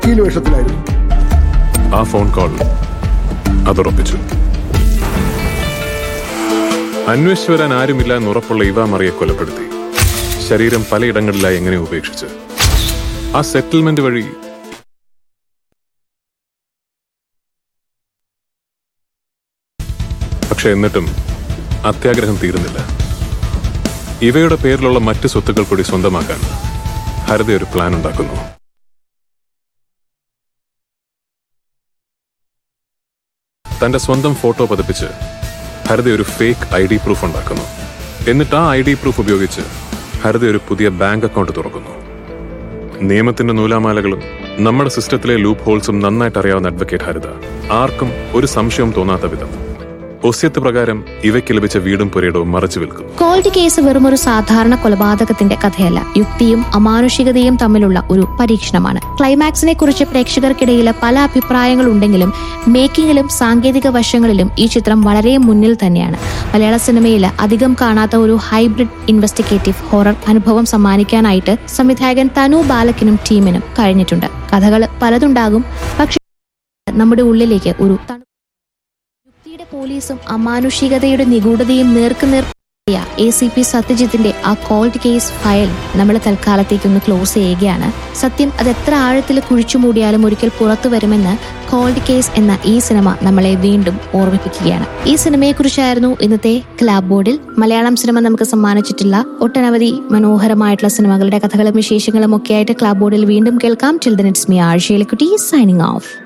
വക്കീൽ വേഷത്തിലായിരുന്നു ആ phone call അതുറപ്പിച്ചു അന്വേഷിച്ചു വരാൻ ആരുമില്ല എന്നുറപ്പുള്ള ഇവ മറിയെ കൊലപ്പെടുത്തി ശരീരം പലയിടങ്ങളിലായി എങ്ങനെ ഉപേക്ഷിച്ച് ആ സെറ്റിൽമെന്റ് വഴി പക്ഷെ എന്നിട്ടും അത്യാഗ്രഹം തീരുന്നില്ല ഇവയുടെ പേരിലുള്ള മറ്റ് സ്വത്തുക്കൾ കൂടി സ്വന്തമാക്കാൻ ഹരിത ഒരു പ്ലാൻ ഉണ്ടാക്കുന്നു തന്റെ സ്വന്തം ഫോട്ടോ പതിപ്പിച്ച് ഹരിത ഒരു ഫേക്ക് ഐ ഡി പ്രൂഫ് ഉണ്ടാക്കുന്നു എന്നിട്ട് ആ ഐ ഡി പ്രൂഫ് ഉപയോഗിച്ച് ഹരിത ഒരു പുതിയ ബാങ്ക് അക്കൗണ്ട് തുറക്കുന്നു നിയമത്തിന്റെ നൂലാമാലകളും നമ്മുടെ സിസ്റ്റത്തിലെ ലൂപ്പ് ഹോൾസും നന്നായിട്ട് അറിയാവുന്ന അഡ്വക്കേറ്റ് ഹരിത ആർക്കും ഒരു സംശയവും തോന്നാത്ത വിധം ഒസ്യത്ത് പ്രകാരം ഇവയ്ക്ക് ലഭിച്ച വീടും പുരയിടവും മറച്ചു വിൽക്കുന്നു കോൾഡ് കേസ് വെറുമൊരു സാധാരണ കൊലപാതകത്തിന്റെ കഥയല്ല യുക്തിയും അമാനുഷികതയും തമ്മിലുള്ള ഒരു പരീക്ഷണമാണ് ക്ലൈമാക്സിനെ കുറിച്ച് പ്രേക്ഷകർക്കിടയിൽ പല അഭിപ്രായങ്ങളുണ്ടെങ്കിലും മേക്കിങ്ങിലും സാങ്കേതിക വശങ്ങളിലും ഈ ചിത്രം വളരെ മുന്നിൽ തന്നെയാണ് മലയാള സിനിമയിൽ അധികം കാണാത്ത ഒരു ഹൈബ്രിഡ് ഇൻവെസ്റ്റിഗേറ്റീവ് ഹൊറർ അനുഭവം സമ്മാനിക്കാനായിട്ട് സംവിധായകൻ തനു ബാലക്കിനും ടീമിനും കഴിഞ്ഞിട്ടുണ്ട് കഥകൾ പലതുണ്ടാകും പക്ഷേ നമ്മുടെ ഉള്ളിലേക്ക് ഒരു തണു യുക്തിയുടെ പോലീസും അമാനുഷികതയുടെ നിഗൂഢതയും നേർക്കുനേർ എ സി പി സത്യജിത്തിന്റെ ആ കോൾഡ് കേസ് ഫയൽ നമ്മൾ തൽക്കാലത്തേക്കൊന്ന് ക്ലോസ് ചെയ്യുകയാണ് സത്യം അത് എത്ര ആഴത്തിൽ കുഴിച്ചു മൂടിയാലും ഒരിക്കൽ പുറത്തു വരുമെന്ന് കോൾഡ് കേസ് എന്ന ഈ സിനിമ നമ്മളെ വീണ്ടും ഓർമ്മിപ്പിക്കുകയാണ് ഈ സിനിമയെക്കുറിച്ചായിരുന്നു ഇന്നത്തെ ക്ലാബ് ബോർഡിൽ മലയാളം സിനിമ നമുക്ക് സമ്മാനിച്ചിട്ടുള്ള ഒട്ടനവധി മനോഹരമായിട്ടുള്ള സിനിമകളുടെ കഥകളും വിശേഷങ്ങളും ഒക്കെ ആയിട്ട് ക്ലാബ് ബോർഡിൽ വീണ്ടും കേൾക്കാം ചിൽഡ്രൻ ഇറ്റ്സ് മി ആഴ്ചയിലെ കുട്ടി സൈനിങ് ഓഫ്